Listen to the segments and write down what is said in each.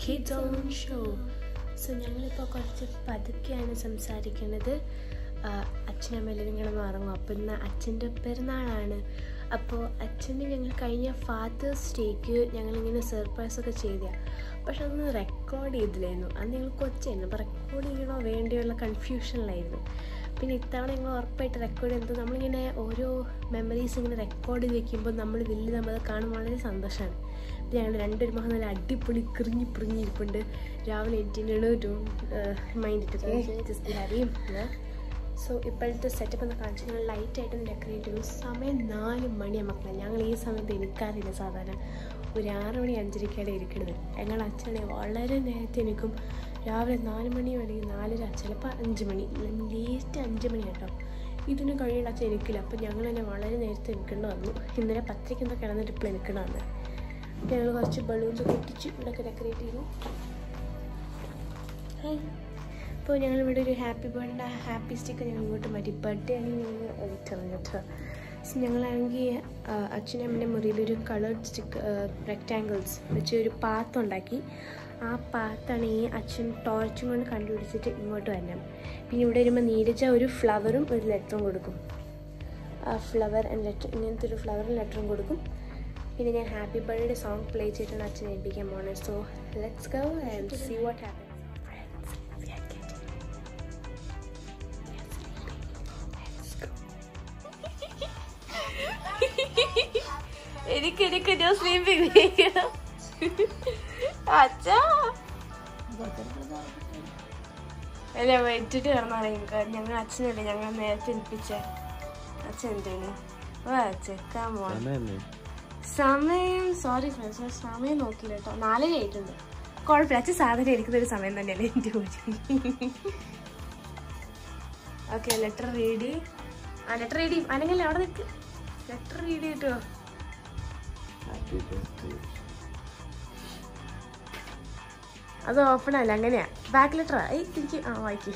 Kids on show so ഞങ്ങളിപ്പോൾ കുറച്ച് പതുക്കെയാണ് സംസാരിക്കുന്നത് അച്ഛനമ്മയിലും കിടന്ന് ഉറങ്ങും അപ്പോൾ ഇന്ന് അച്ഛൻ്റെ പെരുന്നാളാണ് അപ്പോൾ അച്ഛന് ഞങ്ങൾ കഴിഞ്ഞ ഫാദേഴ്സ് ഡേക്ക് ഞങ്ങളിങ്ങനെ സർപ്രൈസ് ഒക്കെ ചെയ്തതാണ് പക്ഷെ അതൊന്ന് റെക്കോർഡ് ചെയ്തില്ലായിരുന്നു അന്ന് ഞങ്ങൾ കൊച്ചായിരുന്നു അപ്പോൾ റെക്കോർഡ് ചെയ്യണോ വേണ്ടിയുള്ള കൺഫ്യൂഷനിലായിരുന്നു പിന്നെ ഇത്തവണ ഞങ്ങൾ ഉറപ്പായിട്ട് റെക്കോർഡ് ചെയ്തത് നമ്മളിങ്ങനെ ഓരോ മെമ്മറീസ് ഇങ്ങനെ റെക്കോർഡ് ചെയ്ത് വെക്കുമ്പോൾ നമ്മൾ വലിയ നമ്മൾ കാണുമ്പോൾ വളരെ സന്തോഷമാണ് അപ്പോൾ ഞങ്ങൾ രണ്ടൊരു മാസം നല്ല അടിപൊളി കിറിഞ്ഞി പിറിഞ്ഞിരിപ്പുണ്ട് രാവിലെ എട്ടിനാണ് ഒരു മൈൻഡ് ഇട്ട് ജസ്റ്റ് അറിയും സോ ഇപ്പോഴത്തെ സെറ്റപ്പ് എന്ന് കാണിച്ചാൽ ഞങ്ങൾ ലൈറ്റായിട്ട് ഡെക്കറേറ്റ് ചെയ്തു സമയം നാല് മണി മക്കളെ ഞങ്ങൾ ഈ സമയത്ത് എനിക്കാറില്ല സാധാരണ ഒരു ആറ് മണി അഞ്ചരയ്ക്കാണ് ഇരിക്കുന്നത് ഞങ്ങൾ അച്ഛനെ വളരെ നേരത്തെ എനിക്കും രാവിലെ നാല് മണി അല്ലെങ്കിൽ നാലര ചിലപ്പോൾ അഞ്ച് മണി ലേറ്റ് അഞ്ച് മണി കേട്ടോ ഇതിന് കഴിയുള്ള അച്ഛൻ എനിക്കില്ല അപ്പം ഞങ്ങൾ തന്നെ വളരെ നേരത്തെ നിൽക്കേണ്ടി വന്നു ഇന്നലെ പത്രയ്ക്ക് എന്തോ കിടന്നിട്ട് ഇപ്പോൾ നിൽക്കണം വന്നത് ഞങ്ങൾ കുറച്ച് ബലൂൺസ് പൊട്ടിച്ച് ഇവിടെയൊക്കെ ഡെക്കറേറ്റ് ചെയ്തു ഹായ് അപ്പോൾ ഞങ്ങൾ ഇവിടെ ഒരു ഹാപ്പി ബർത്ത്ഡേ ഹാപ്പി സ്റ്റിക്ക് ഞങ്ങൾ ഇങ്ങോട്ട് മാറ്റി ബർത്ത്ഡേ ആണെങ്കിൽ ഞങ്ങൾ റിട്ടേൺ കേട്ടോ സോ ഞങ്ങളാണെങ്കിൽ അച്ഛനും അമ്മൻ്റെ മുറിയിൽ ഒരു കളേർഡ് സ്റ്റിക്ക് റെക്റ്റാങ്കിൾസ് വെച്ച് ഒരു പാത്ത് ഉണ്ടാക്കി ആ പാത്താണ് ഈ അച്ഛൻ ടോർച്ചും കൊണ്ട് കണ്ടുപിടിച്ചിട്ട് ഇങ്ങോട്ട് വരണം പിന്നെ ഇവിടെ വരുമ്പോൾ നീരജ ഒരു ഫ്ലവറും ഒരു ലെറ്ററും കൊടുക്കും ആ ഫ്ലവർ ആൻഡ് ലെറ്റർ ഇങ്ങനത്തെ ഒരു ഫ്ലവറും ലെറ്ററും കൊടുക്കും പിന്നെ ഞാൻ ഹാപ്പി ബർത്ത്ഡേ സോങ് പ്ലേ ചെയ്തിട്ടാണ് അച്ഛനെ ഏൽപ്പിക്കാൻ പോകുന്നത് so let's go and see what happen എനിക്ക് എനിക്ക് ഞാൻ സ്ലീപ്പിംഗ് അച്ഛാ അല്ല വെച്ചിട്ട് കിടന്നാണെങ്കിൽ ഞങ്ങൾ അച്ഛനല്ലേ ഞങ്ങൾ നേരത്തെ ഏൽപ്പിച്ച അച്ഛൻ എന്തേനു ഓ ചെക്കാൻ പോണം സമയം സോറി ഫ്രണ്ട്സ് സമയം നോക്കില്ല കേട്ടോ നാലര ആയിട്ടുണ്ട് കുഴപ്പമില്ല അച്ഛൻ സാധാരണ ഇരിക്കുന്ന ഒരു സമയം തന്നെയല്ലേ എൻ്റെ ജോലി ഓക്കെ ലെറ്റർ റീഡ് ആ ലെറ്റർ റീഡ് അല്ലെങ്കിൽ അവിടെ നിൽക്ക് ലെറ്റർ റീഡ് ചെയ്തിട്ടോ അത് ഓപ്പൺ അല്ല അങ്ങനെയാ ബാക്ക് ലെറ്റർ ഏയ് എനിക്ക് ആ വായിക്ക്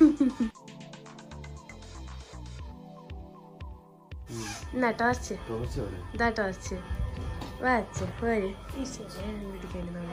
എന്നാ ടോർച്ച് ഇതാ ടോർച്ച് വാച്ച് പോര് പിടിക്കേണ്ടി നമ്മൾ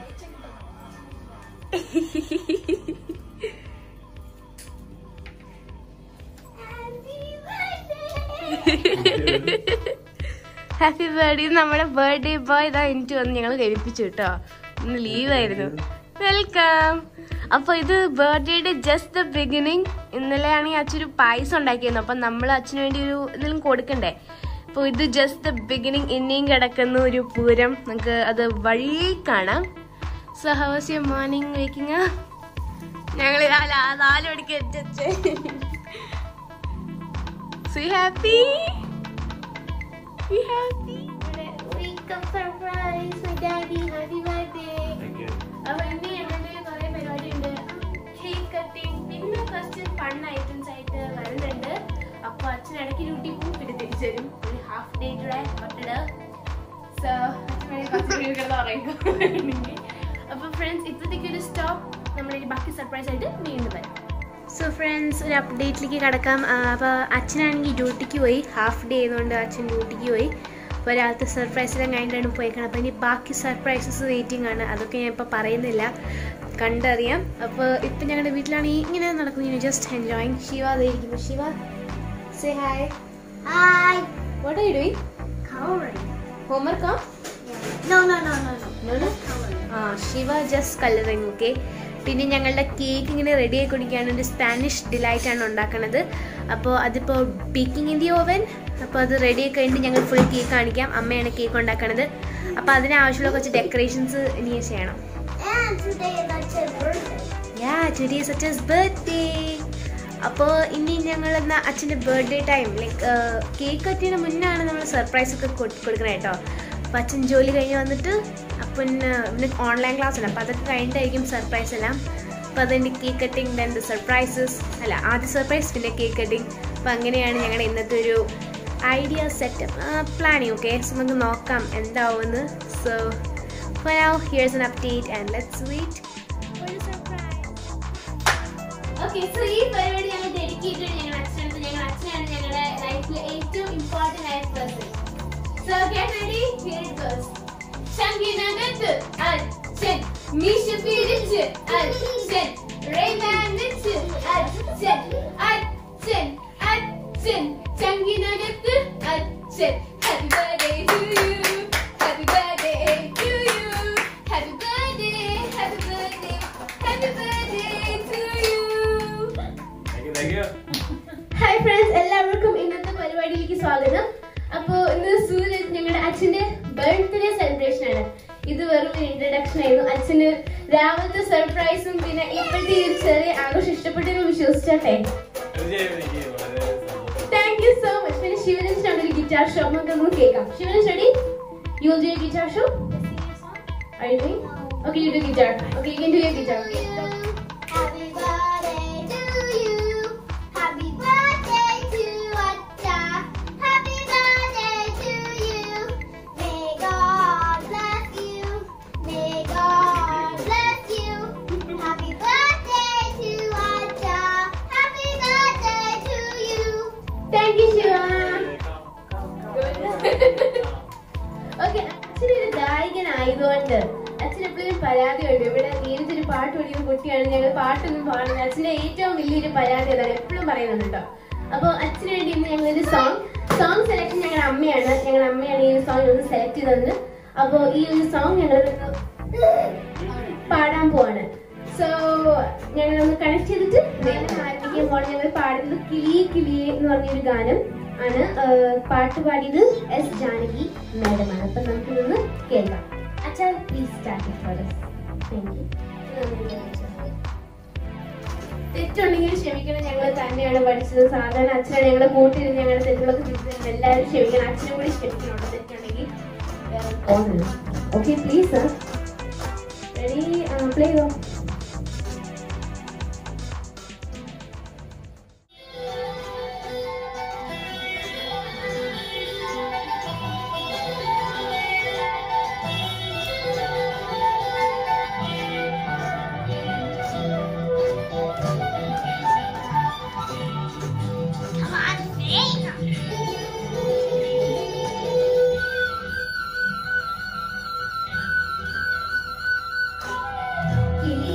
ഹാപ്പി ബർത്ത്ഡേ നമ്മുടെ ബർത്ത്ഡേ ബോയ് ഇതാ എനിക്ക് വന്ന് ഞങ്ങൾ കഴിപ്പിച്ചു കേട്ടോ ഇന്ന് ലീവായിരുന്നു വെൽക്കം അപ്പോൾ ഇത് ബർത്ത്ഡേയുടെ ജസ്റ്റ് ദ ബിഗിനിങ് ഇന്നലെ ആണെങ്കിൽ അച്ഛൻ ഒരു പായസം ഉണ്ടാക്കിയിരുന്നു അപ്പം നമ്മൾ അച്ഛന് വേണ്ടി ഒരു എന്തെങ്കിലും കൊടുക്കണ്ടേ അപ്പോൾ ഇത് ജസ്റ്റ് ദ ബിഗിനിങ് ഇനിയും കിടക്കുന്ന ഒരു പൂരം നമുക്ക് അത് വഴി കാണാം so how was your morning waking ഞങ്ങൾ നാല് മണിക്ക് എത്തിച്ചേ so happy Be happy. Wake up surprise, my daddy. Happy birthday. അപ്പൊ ഇനി ഞങ്ങളുടെ കുറെ പരിപാടി ഉണ്ട് കേക്ക് കട്ടിങ് പിന്നെ കുറച്ച് ഫൺ ഐറ്റംസ് ആയിട്ട് വരുന്നുണ്ട് അപ്പൊ അച്ഛൻ ഇടയ്ക്ക് ഡ്യൂട്ടി പോകും പിന്നെ തിരിച്ചു വരും ഒരു ഹാഫ് ഡേ കൂടെ ബർത്ത്ഡേ സോ അച്ഛൻ വേണമെങ്കിൽ കുറച്ച് മിനിറ്റ് കിടന്ന് ഉറങ്ങിക്കോ അപ്പൊ ഫ്രണ്ട്സ് ഇപ്പോഴത്തേക്ക് ഒരു സ്റ്റോപ്പ് നമ്മൾ ബാക്കി സർപ്രൈസ് ആയിട്ട് വീണ്ടും വരാം സോ ഫ്രണ്ട്സ് ഒരു അപ്ഡേറ്റിലേക്ക് കിടക്കാം അപ്പോൾ അച്ഛനാണെങ്കിൽ ഡ്യൂട്ടിക്ക് പോയി ഹാഫ് ഡേ ആയതുകൊണ്ട് അച്ഛൻ ഡ്യൂട്ടിക്ക് പോയി അപ്പോൾ രാത്രി സർപ്രൈസ് എല്ലാം കഴിഞ്ഞിട്ടാണ് പോയേക്കണം അപ്പോൾ ഇനി ബാക്കി സർപ്രൈസസ് വെയിറ്റിംഗ് ആണ് അതൊക്കെ ഞാൻ ഇപ്പോൾ പറയുന്നില്ല കണ്ടറിയാം അപ്പോൾ ഇപ്പം ഞങ്ങളുടെ വീട്ടിലാണെങ്കിൽ ഇങ്ങനെ നടക്കുന്നു ജസ്റ്റ് എൻജോയിങ് ശിവ അതായിരിക്കുന്നു Shiva say hi Hi. What are doing Coloring. ഹോംവർക്കാ No, no, no, no, no. No, no? Coloring. ആ ശിവ ജസ്റ്റ് കളറിങ് ഓക്കെ പിന്നെ ഞങ്ങളുടെ കേക്ക് ഇങ്ങനെ റെഡി ആയി കൊടുക്കുകയാണ് ഒരു സ്പാനിഷ് ഡിലൈറ്റ് ആണ് ഉണ്ടാക്കുന്നത് അപ്പോൾ അതിപ്പോൾ ബേക്കിംഗ് ഇൻ ദി ഓവൻ അപ്പോൾ അത് റെഡി ആയി കഴിഞ്ഞിട്ട് ഞങ്ങൾ ഫുൾ കേക്ക് കാണിക്കാം അമ്മയാണ് കേക്ക് ഉണ്ടാക്കുന്നത് അപ്പോൾ അതിനാവശ്യമുള്ള കുറച്ച് ഡെക്കറേഷൻസ് ഇനി ചെയ്യണം And today is Ach's birthday. Yeah today സച്ചസ് ബർത്ത്ഡേ അപ്പോൾ ഇനി ഞങ്ങൾ എന്നാൽ അച്ഛൻ്റെ ബർത്ത്ഡേ ടൈം ലൈക്ക് കേക്ക് കട്ടിന് മുന്നാണ് നമ്മൾ സർപ്രൈസ് ഒക്കെ കൊട്- കൊടുക്കണേ കേട്ടോ അപ്പോൾ അച്ഛൻ ജോലി കഴിഞ്ഞ് വന്നിട്ട് അപ്പം പിന്നെ ഓൺലൈൻ ക്ലാസ് ഉണ്ട് അപ്പോൾ അതൊക്കെ കഴിഞ്ഞിട്ടായിരിക്കും സർപ്രൈസ് എല്ലാം അപ്പോൾ അതിൻ്റെ cake cutting then the surprises അല്ല ആദ്യ സർപ്രൈസ് പിന്നെ കേക്ക് കട്ടിങ് അപ്പോൾ അങ്ങനെയാണ് ഞങ്ങളുടെ ഇന്നത്തെ ഒരു idea setup planning okay so നമുക്ക് നോക്കാം എന്താവുമെന്ന് so For now, here's an update and let's wait for the surprise. Okay so ഈ പരിപാടി ഞങ്ങൾ ഡെഡിക്കേറ്റ് ഞങ്ങൾ അച്ഛനടുത്ത് ഞങ്ങൾ അച്ഛനാണ് ഞങ്ങളുടെ ലൈഫിലെ ഏറ്റവും ഇമ്പോർട്ടൻ്റ് ആയ person so get ready here it goes സംഗീതത്ത് അച്ഛൻ മീശ പിരിച്ച് അച്ഛൻ റേമാൻ വെച്ച് അച്ഛൻ അച്ഛൻ അച്ഛൻ ചങ്കിനകത്ത് അച്ഛൻ happy birthday to you happy birthday to you happy birthday happy birthday happy birthday to you hi friends എല്ലാവർക്കും ഇന്നത്തെ പരിപാടിയിലേക്ക് സ്വാഗതം അപ്പോ ഇന്ന് സൂരജ് ഞങ്ങളുടെ അച്ഛന്റെ ബർത്ത്ഡേ സെലിബ്രേഷൻ ആണ് ഇത് വെറും ഒരു ഇൻട്രഡക്ഷൻ ആയിരുന്നു അച്ഛന് രാവിലത്തെ സർപ്രൈസും പിന്നെ ഇപ്പോഴത്തെ ഈ ഒരു ചെറിയ ആഘോഷം ഇഷ്ടപ്പെട്ടെന്ന് വിശ്വസിച്ചാട്ടെ താങ്ക് യു സോ മച്ച് പിന്നെ ശിവരഞ്ജൻ അവിടെ ഒരു ഗിറ്റാർ ഷോ നമുക്ക് ഒന്ന് കേൾക്കാം Sivaranjan ready you will do you guitar show Are you doing? Okay, you do guitar. Okay, you can do your guitar. Happy birthday to you. Happy birthday to Acha. Happy birthday to you. May God bless you. May God bless you. Happy birthday to Acha. Happy birthday to you. Thank you, Shiva. Okay അച്ഛൻ ഒരു ഗായകനായതുകൊണ്ട് അച്ഛൻ എപ്പോഴും പരാതിയുണ്ട് ഇവിടെ നേരിട്ട് ഒരു പാട്ട് പഠിക്കുന്ന കുട്ടിയാണ് ഞങ്ങൾ പാട്ടൊന്നും പാടുന്നത് അച്ഛന്റെ ഏറ്റവും വലിയൊരു പരാതി അതാണ് എപ്പോഴും പറയുന്നുണ്ട് കേട്ടോ അപ്പോൾ അച്ഛന് വേണ്ടി ഇന്ന് ഞങ്ങൾ ഒരു സോങ് സോങ് സെലക്ഷൻ ഞങ്ങളുടെ അമ്മയാണ് ഞങ്ങളുടെ അമ്മയാണ് ഈ ഒരു സോങ് ഒന്ന് സെലക്ട് ചെയ്തത് അപ്പോൾ ഈ ഒരു സോങ് ഞങ്ങൾ പാടാൻ പോവാണ് സോ ഞങ്ങൾ ഒന്ന് കണക്ട് ചെയ്തിട്ട് ഗാനം ആരംഭിക്കാൻ പോവാണ് ഞങ്ങൾ പാടുന്നത് കിളിയെ കിളിയെ എന്ന് പറഞ്ഞൊരു ഗാനം ആണ് ആ, പാട്ട് പാടിയത് എസ് ജാനകി മാഡമാണ് അപ്പൊ നമുക്ക് ഇതൊന്ന് കേൾക്കാം അച്ഛാ please start for thank you തെറ്റുണ്ടെങ്കിൽ ക്ഷമിക്കണം ഞങ്ങൾ തന്നെയാണ് പഠിച്ചത് സാധാരണ അച്ഛനാണ് ഞങ്ങളെ കൂട്ടിയിരുന്ന് ഞങ്ങളുടെ തെറ്റുകളൊക്കെ തിരിച്ചത് എല്ലാവരും ക്ഷമിക്കണം അച്ഛനും കൂടി ക്ഷമിക്കണുണ്ട് തെറ്റുണ്ടെങ്കിൽ okay please sir ready play ചെയ്തോ Come on, sing. കിളിയെ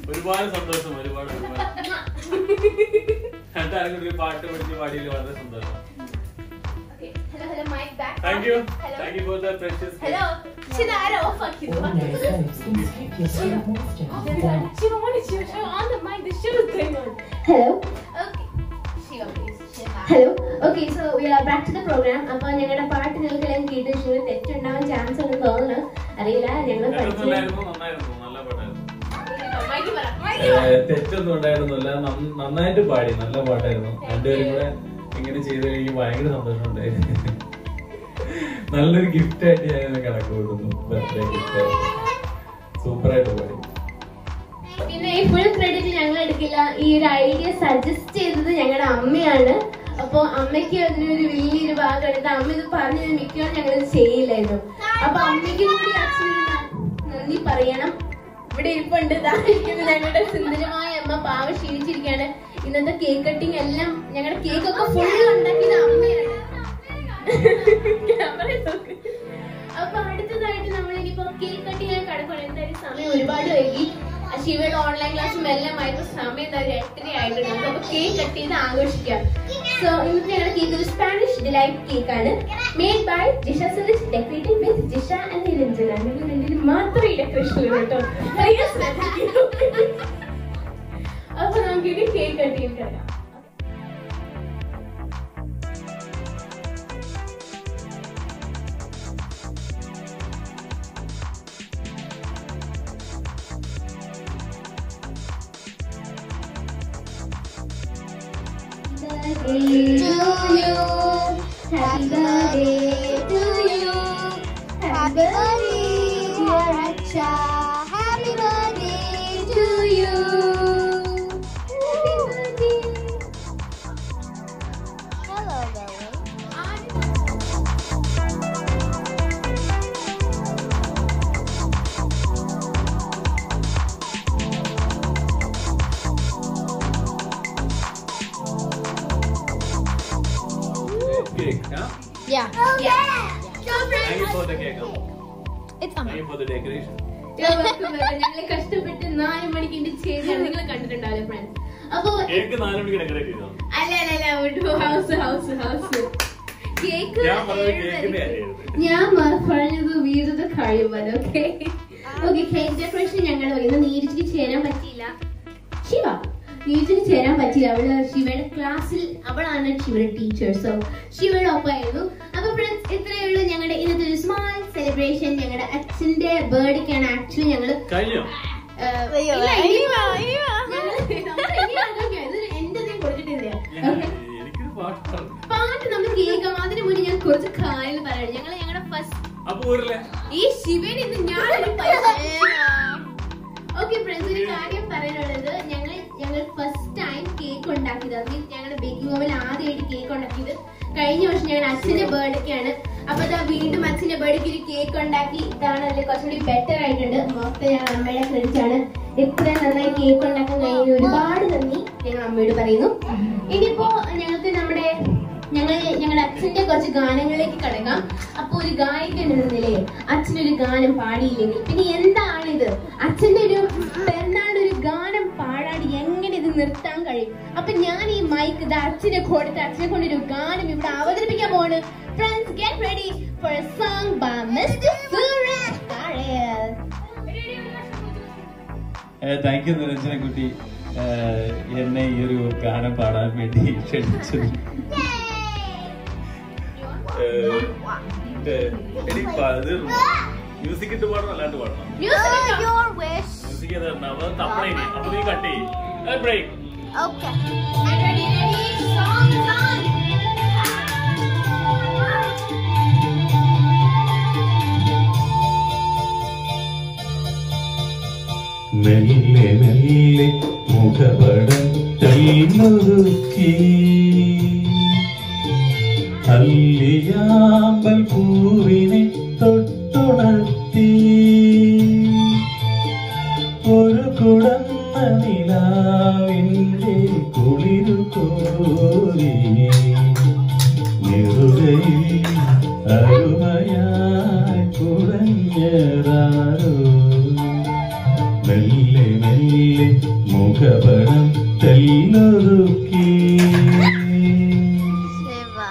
ഒരുപാട് സന്തോഷം ഒരുപാട് ഒരുപാട് രണ്ടാളും കൂടി ഒരു പാട്ട് പഠിച്ച് പാടിയതിൽ വളരെ സന്തോഷം Okay. Hello, hello, mic back. Thank you Hello. Thank you for the precious Hello. ശരി, ആരാ off ആക്കിയത്? Ordinary folks inspect your state of moisture. Then She don't want to show, show on the mic. The show is going on. Hello. Okay. Shiva, please. Hello okay so we are back to the program അപ്പൊ ഞങ്ങളുടെ പാട്ട് നിങ്ങൾക്കെല്ലാം കേട്ട് Shiva തെറ്റുണ്ടാവാൻ chance ഉണ്ടെന്ന് തോന്നുന്നു അറിയില്ല ഞങ്ങൾ പഠിച്ചു നന്നായിരുന്നു നന്നായിരുന്നു നല്ല പാട്ടായിരുന്നു മൈക്ക് പറ ഏഹ് തെറ്റൊന്നും ഉണ്ടായിരുന്നില്ല നന്ന- നന്നായിട്ട് പാടി നല്ല പാട്ടായിരുന്നു രണ്ടുപേരും കൂടെ ഇങ്ങനെ ചെയ്ത് എനിക്ക് ഭയങ്കര സന്തോഷമുണ്ടായിരുന്നു നല്ലൊരു ഗിഫ്റ്റ് ആയിട്ട് ഞാൻ ഇത് കണക്ക് കൂട്ടുന്നു ബർത്ത്ഡേ ഗിഫ്റ്റ് സൂപ്പറായിട്ട് പാടി പിന്നെ ഈ ഫുൾ ക്രെഡിറ്റ് ഞങ്ങൾ എടുക്കില്ല ഈ ഒരു ഐഡിയ സജസ്റ്റ് ചെയ്തത് ഞങ്ങളുടെ അമ്മയാണ് അപ്പൊ അമ്മയ്ക്ക് അതിനൊരു വലിയൊരു ഭാഗം എടുത്ത് അമ്മ ഇത് പറഞ്ഞത് മിക്കവാറും ഞങ്ങൾ ഇത് ചെയ്യില്ലായിരുന്നു അപ്പൊ അമ്മയ്ക്കും കൂടി അച്ഛനൊരു ന- നന്ദി പറയണം ഇവിടെ ഇരിപ്പുണ്ട് ദാ ഇരിക്കുന്ന ഞങ്ങളുടെ സുന്ദരമായ അമ്മ പാവ ക്ഷീണിച്ചിരിക്കുകയാണ് ഇന്നത്തെ കേക്ക് കട്ടിങ് എല്ലാം ഞങ്ങളുടെ കേക്ക് ഒക്കെ ഫുൾ ഉണ്ടാക്കിയത് അമ്മയാണ് ക്യാമറ നോക്ക്. അപ്പൊ അടുത്തതായിട്ട് നമ്മൾ ഇനിയിപ്പോ കേക്ക് കട്ടിങ് കടക്കണം എന്തായാലും സമയം ഒരുപാട് വൈകി ആ ശിവയുടെ ഓൺലൈൻ ക്ലാസ്സും എല്ലാം ആയപ്പോ സമയം എന്താ ഒരു എട്ടര ആയിട്ടുണ്ട് നമുക്ക് അപ്പൊ കേക്ക് കട്ട് ചെയ്ത് ആഘോഷിക്കാം സോ ഇന്നത്തെ ഞങ്ങളുടെ കേക്ക് ഒരു സ്പാനിഷ് ഡിലൈറ്റ് കേക്ക് ആണ് made by Jisha Suresh decorated with Jisha and Niranjana നിങ്ങൾ രണ്ടിനും മാത്രമേ ഡെക്കറേഷൻ ഉള്ളൂ കേട്ടോ അറിയാൻ ശ്രദ്ധിക്കൂ. അപ്പൊ നമുക്ക് ഇനി കേക്ക് കട്ട് ചെയ്ത് കിടക്കാം birthday to you. Happy birthday to you. Happy birthday, dear Aksha. Happy birthday to you. Happy birthday. Hello, Lily. Cake Yeah. Yeah. Thank you for the cake It's thank you for the decoration ഞങ്ങളെ കഷ്ടപ്പെട്ട് നാല് മണിക്ക് എന്റെ ചെയ്താണ് നിങ്ങൾ കണ്ടിട്ടുണ്ടാവില്ല friends അപ്പൊ cake നാല് മണിക്ക് ഡെക്കറേറ്റ് ചെയ്തോ അല്ല അല്ല അല്ല ഹൗസ് ഹൗസ് ഹൗസ് കേക്ക് ഞാൻ പറഞ്ഞത് കേക്കിന്റെ കാര്യമായിരുന്നു ഞാൻ മ- പറഞ്ഞത് വീഴത് കഴിയുമ്പോൾ ഓക്കെ ഓക്കെ കേക്ക് ഡെക്കറേഷൻ ഞങ്ങൾ ഇന്ന് നീരജിക്ക് ചേരാൻ പറ്റിയില്ല ശിവ നീരജിക്ക് ചേരാൻ പറ്റിയില്ല അവള് ശിവയുടെ ക്ലാസ്സിൽ അവളാണ് ശിവയുടെ ടീച്ചർ സോ ശിവയുടെ ഒപ്പമായിരുന്നു അപ്പൊ ഫ്രണ്ട്സ് ഇത്രയേ ഉള്ളൂ ഞങ്ങളുടെ ഇന്നത്തെ ഒരു സ്മാൾ സെലിബ്രേഷൻ ഞങ്ങളുടെ അച്ഛന്റെ ബർത്ത്ഡേക്കാണ് ആക്ച്വലി ഞങ്ങള് കഴിഞ്ഞോ ഏഹ്, ഇല്ല, ഇനിയും ഞങ്ങള് നമ്മള് ഇനിയും ആഘോഷിക്കാം. ഇത് എന്റെ അധികം കൊടുത്തിട്ടില്ല ഓക്കെ എനിക്കൊരു പാട്ട് പറഞ്ഞു പാട്ട് നമ്മൾ കേൾക്കാം അതിന് മുന്നേ ഞാൻ കുറച്ച് കാര്യങ്ങൾ പറയാം ഞങ്ങൾ ഞങ്ങളുടെ ഫസ്റ്റ് അപ്പൊ ഊരിലെ ഈ ശിവൻ ഇത് ഞാനൊരു ഓക്കെ ഫ്രണ്ട്സ് ഒരു കാര്യം പറയാനുള്ളത് ഞങ്ങൾ ഞങ്ങൾ ഫസ്റ്റ് ടൈം കേക്ക് ഉണ്ടാക്കിയത് അത് മീൻസ് ഞങ്ങളുടെ ബേക്കിംഗ് ഓവൻ ആദ്യമായിട്ട് കേക്ക് ഉണ്ടാക്കിയത് കഴിഞ്ഞ വർഷം ഞങ്ങളുടെ അച്ഛന്റെ ബർത്ത്ഡേക്കാണ് അപ്പൊ ഇതാ വീണ്ടും അച്ഛന്റെ ബർത്ത്ഡേക്ക് ഒരു കേക്ക് ഉണ്ടാക്കി ഇതാണ് അതിൽ കുറച്ചുകൂടി ബെറ്റർ ആയിട്ടുണ്ട് മൊത്തം ഞങ്ങൾ അമ്മയുടെ ക്രെഡിറ്റ് ആണ് ഇത്രയും നന്നായി കേക്ക് ഉണ്ടാക്കാൻ കഴിഞ്ഞ ഒരുപാട് നന്ദി ഞങ്ങൾ അമ്മയോട് പറയുന്നു ഇനിയിപ്പോ ഞങ്ങൾക്ക് നമ്മുടെ ഞങ്ങൾ ഞങ്ങളുടെ അച്ഛന്റെ കുറച്ച് ഗാനങ്ങളിലേക്ക് കടക്കാം അപ്പൊ ഒരു ഗായകൻ എന്ന നിലയിൽ അച്ഛനൊരു ഗാനം പാടിയില്ലെങ്കിൽ പിന്നെ എന്താണിത് അച്ഛന്റെ ഒരു പെരുന്നാളിന് ഒരു ഗാനം പാടാടി എങ്ങനെ ഇത് നിർത്താൻ കഴിയും അപ്പൊ ഞാൻ ഈ മൈക്ക് ഇത് അച്ഛനെ കൊടുത്ത് അച്ഛനെ കൊണ്ട് ഒരു ഗാനം ഇവിടെ അവതരിപ്പിക്കാൻ പോണ് friends get ready for a song by mister Suresh Kalel thank you Niranjana കുട്ടി എന്നെ ഈ ഒരു ഗാനം പാടാൻ വേണ്ടി ക്ഷണിച്ചത് മ്യൂസിക് ഇട്ട് പാടണം അല്ലാണ്ട് പാടണം Uh, your wish. മ്യൂസിക് ചെയ്ത് തരണം അപ്പൊ തപ്പണേ ഇനി. അപ്പൊ നീ കട്ട് ചെയ്യും break Okay. ready ready song song മെല്ലെ മെല്ലെ മുഖപടം കൈമുറുക്കി അല്ലിയാമ്പൽ പൂവിനെ തൊട്ടുണർത്തി ഒരു കുടന്ന നിലാവിൻ്റെ കുളിരു കോരി നെറുകയിൽ അരുമയായി കുടഞ്ഞതാരോ മെല്ലെ മെല്ലെ മെല്ലെ മുഖപടം തെല്ലൊതുക്കി Shiva.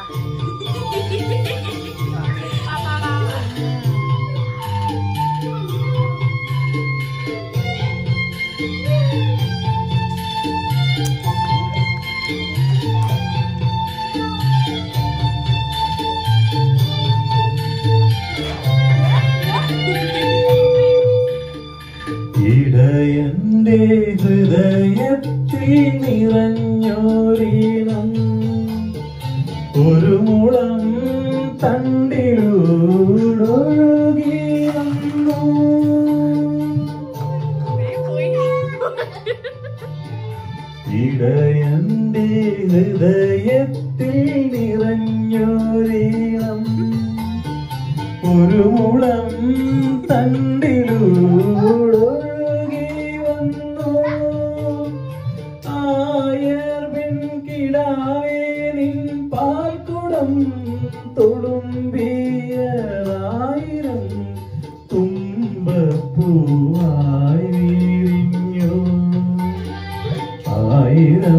ഇടയന്റെ ഹൃദയത്തിൽ നിറഞ്ഞോരീണം ഒരു മുളം തണ്ടിലൂടൊഴുകി വന്നു ഇടയന്റെ ഹൃദയത്തിൽ നിറഞ്ഞോരീണം ഒരു മുളം തണ്ടിലൂടൊഴുകി വന്നു ആയർവിൻ കിടാവേ നിൻ പാൽക്കുടം തുളുമ്പിയതായിരം തുമ്പപ്പൂവായി വിരിഞ്ഞു ആയിരം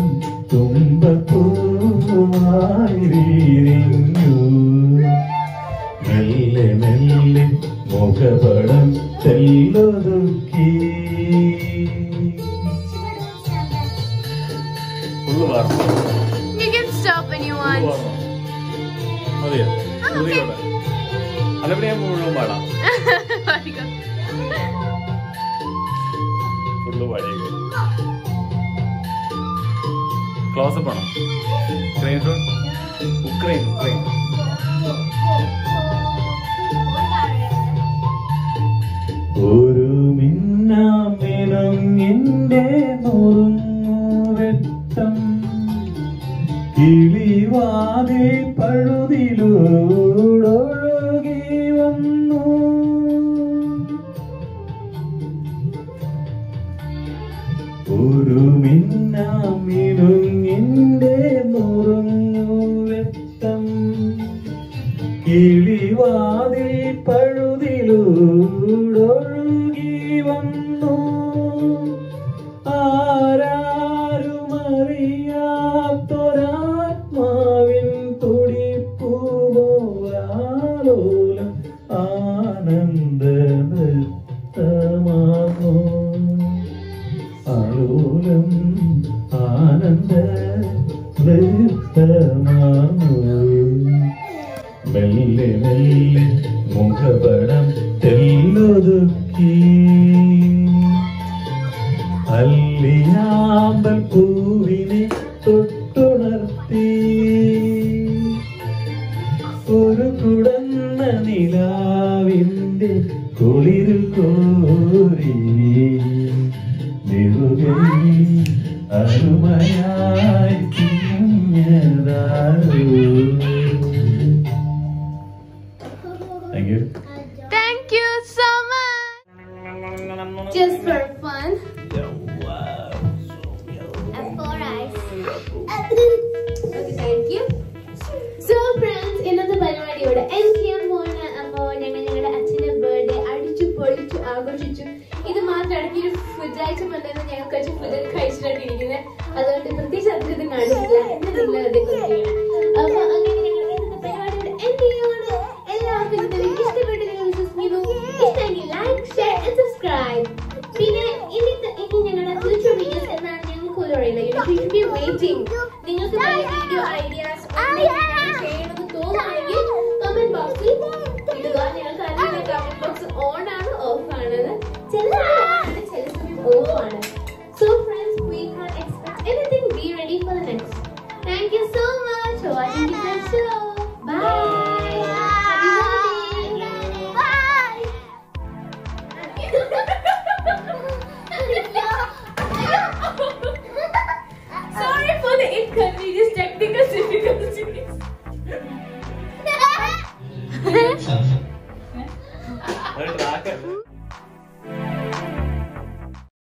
തുമ്പപ്പൂവായി വിരിഞ്ഞു മെല്ലെ മെല്ലെ മുഖപടം തെല്ലൊതുക്കി You can stop when you want. മതിയോ അതവിടെ ഞാൻ മുഴുവൻ പാടാം ഫുള്ള് പാടിയേക്കും ക്ലോസപ്പ് ആണോ സ്ക്രീൻ ഷോട്ട് ഉക്രൈൻ ഉക്രൈൻ ഒരു മിന്നാമിനും എന്റെ നുറുങ്ങുവെട്ടം കിളിവാതിൽ പഴുതിലൂടൊഴുകി വന്നു ഒരു മിന്നാമിനുങ്ങിന്റെ നുറുങ്ങുവെട്ടം കിളിവാതിൽ പഴുതിലൂടൊഴുകി വന്നു ആരാരുമറിയാത്തൊരാത്മാവിൻ തുടിപ്പൂവോരാലോലം ആനന്ദ നൃത്തമാർന്നു ആലോലം ആനന്ദ നൃത്തമാർന്നു മെല്ലെ മെല്ലെ മുഖപടം തെല്ലൊതുക്കി അല്ലിയാമ്പൽ പൂവിനെ തൊട്ടുണർത്തി ഒരു കുടന്ന നിലാവിന്റെ കുളിരു കോരി നിറുകൈ അരുമയായി തിരിഞ്ഞതാരോ thank you Thank you so much. Just for fun. And four eyes. Okay, thank you. So friends, ഇന്നത്തെ പരിപാടി ഇവിടെ എൻഡ് ചെയ്യാൻ പോവാണ് അപ്പോ ഞങ്ങൾ ഞങ്ങളുടെ അച്ഛന്റെ ബർത്ത്ഡേ അടിച്ചു പൊളിച്ചു ആഘോഷിച്ചു ഇത് മാത്രം ഇടയ്ക്ക് ഒരു ഫുഡ് ഐറ്റം ഉണ്ടെന്ന് ഞങ്ങൾ കുറച്ച് ഫുഡ് കഴിച്ചിട്ടാണ് അതുകൊണ്ട് പ്രത്യേകിച്ച് അധികം കാണിച്ചില്ല എന്ന് നിങ്ങൾ അത് കൊണ്ടുവരണം അപ്പൊ അങ്ങനെ ഞങ്ങൾ ഇന്നത്തെ പരിപാടി ഇവിടെ എൻഡ് ചെയ്യുകയാണ് എല്ലാവർക്കും ഇന്നത്തെ വീഡിയോ ഇഷ്ടപ്പെട്ടു നിങ്ങൾ വിശ്വസിക്കുന്നു ഇഷ്ടമെങ്കിൽ ലൈക്ക് ഷെയർ ആൻഡ് സബ്സ്ക്രൈബ് പിന്നെ ഇന്നത്തെ ഇനി ഞങ്ങളുടെ ഫ്യൂച്ചർ വീഡിയോസ് എന്നാണ് ഞങ്ങൾക്ക് പോലും അറിയില്ല യു ഷുഡ് ബി വെയിറ്റിംഗ് നിങ്ങൾക്ക് നല്ല വീഡിയോ ഐഡിയാസ് ചെയ്യണമെന്ന് തോന്നുകയാണെങ്കിൽ കമന്റ് ബോക്സിൽ ഇടുക ഞങ്ങൾക്ക് അറിയില്ല കമന്റ് ബോക്സ് ഓൺ ആണ് ഓഫ് ആണെന്ന് ചില